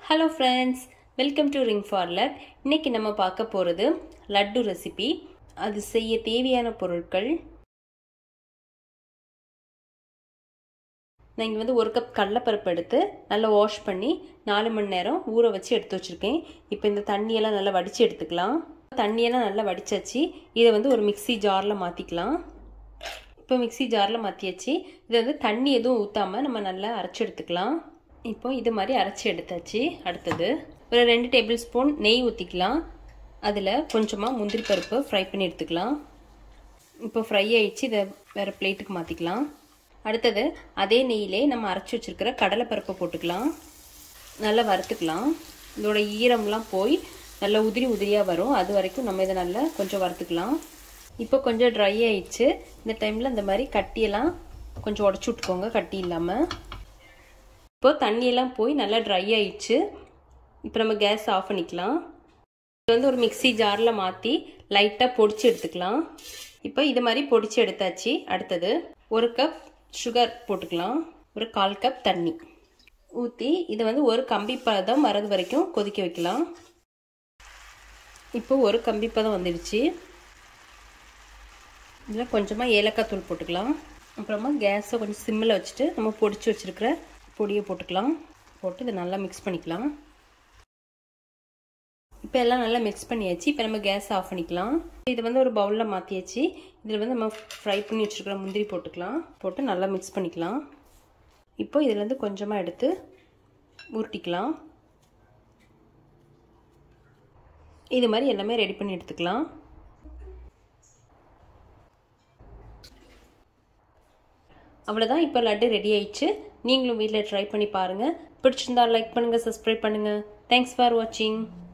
hello friends welcome to ring for luck இன்னைக்கு நம்ம பார்க்க போகிறது லட்டு ரெசிபி அது செய்ய தேவையான பொருட்கள் நான் இங்கே வந்து ஒரு கப் கடலைப்பருப்பு எடுத்து நல்லா வாஷ் பண்ணி நாலு மணி நேரம் ஊற வச்சு எடுத்து வச்சுருக்கேன் இப்போ இந்த தண்ணியெல்லாம் நல்லா வடித்து எடுத்துக்கலாம் தண்ணியெல்லாம் நல்லா வடிச்சாச்சு இதை வந்து ஒரு மிக்சி ஜாரில் மாற்றிக்கலாம் இப்போ மிக்சி ஜாரில் மாற்றியாச்சு இதை வந்து தண்ணி எதுவும் ஊற்றாமல் நம்ம நல்லா அரைச்சி எடுத்துக்கலாம் இப்போ இது மாதிரி அரைச்சி எடுத்தாச்சு அடுத்தது ஒரு ரெண்டு டேபிள் ஸ்பூன் நெய் ஊற்றிக்கலாம் அதில் கொஞ்சமாக முந்திரி பருப்பு ஃப்ரை பண்ணி எடுத்துக்கலாம் இப்போ ஃப்ரை ஆயிடுச்சு இதை வேறு பிளேட்டுக்கு மாற்றிக்கலாம் அடுத்தது அதே நெய்யிலே நம்ம அரைச்சி வச்சுருக்கிற கடலைப்பருப்பை போட்டுக்கலாம் நல்லா வறுத்துக்கலாம் இதோட ஈரம்லாம் போய் நல்லா உதிரி உதிரியாக வரும் அது வரைக்கும் நம்ம இதை நல்லா கொஞ்சம் வறுத்துக்கலாம் இப்போ கொஞ்சம் ட்ரை ஆயிடுச்சு இந்த டைமில் இந்த மாதிரி கட்டியெல்லாம் கொஞ்சம் உடச்சி விட்டுக்கோங்க கட்டி இல்லாமல் இப்போ தண்ணியெல்லாம் போய் நல்லா ட்ரை ஆயிடுச்சு இப்போ நம்ம கேஸ் ஆஃப் பண்ணிக்கலாம் இது வந்து ஒரு மிக்சி ஜாரில் மாற்றி லைட்டாக பொடிச்சு எடுத்துக்கலாம் இப்போ இது மாதிரி பொடிச்சு எடுத்தாச்சு அடுத்தது ஒரு கப் சுகர் போட்டுக்கலாம் ஒரு கால் கப் தண்ணி ஊற்றி இதை வந்து ஒரு கம்பி பதம் வரது வரைக்கும் கொதிக்க வைக்கலாம் இப்போ ஒரு கம்பி பதம் வந்துடுச்சு இதில் கொஞ்சமாக ஏலக்காய் தூள் போட்டுக்கலாம் அப்புறமா கேஸை கொஞ்சம் சிம்மில் வச்சுட்டு நம்ம பொடிச்சு வச்சுருக்கிற பொடியை போட்டுக்கலாம் போட்டு இதை நல்லா மிக்ஸ் பண்ணிக்கலாம் இப்போ எல்லாம் நல்லா மிக்ஸ் பண்ணியாச்சு இப்போ நம்ம கேஸ் ஆஃப் பண்ணிக்கலாம் இது வந்து ஒரு பவுலில் மாற்றியாச்சு இதில் வந்து நம்ம ஃப்ரை பண்ணி வச்சுருக்கிற முந்திரி போட்டுக்கலாம் போட்டு நல்லா மிக்ஸ் பண்ணிக்கலாம் இப்போ இதுலேருந்து கொஞ்சமாக எடுத்து உருட்டிக்கலாம் இது மாதிரி எல்லாமே ரெடி பண்ணி எடுத்துக்கலாம் அவ்வளோதான் இப்போ லட்டு ரெடி ஆயிடுச்சு நீங்களும் வீட்டில் ட்ரை பண்ணி பாருங்கள் பிடிச்சிருந்தா லைக் பண்ணுங்கள் சப்ஸ்கிரைப் பண்ணுங்கள் தேங்க்ஸ் ஃபார் வாட்சிங்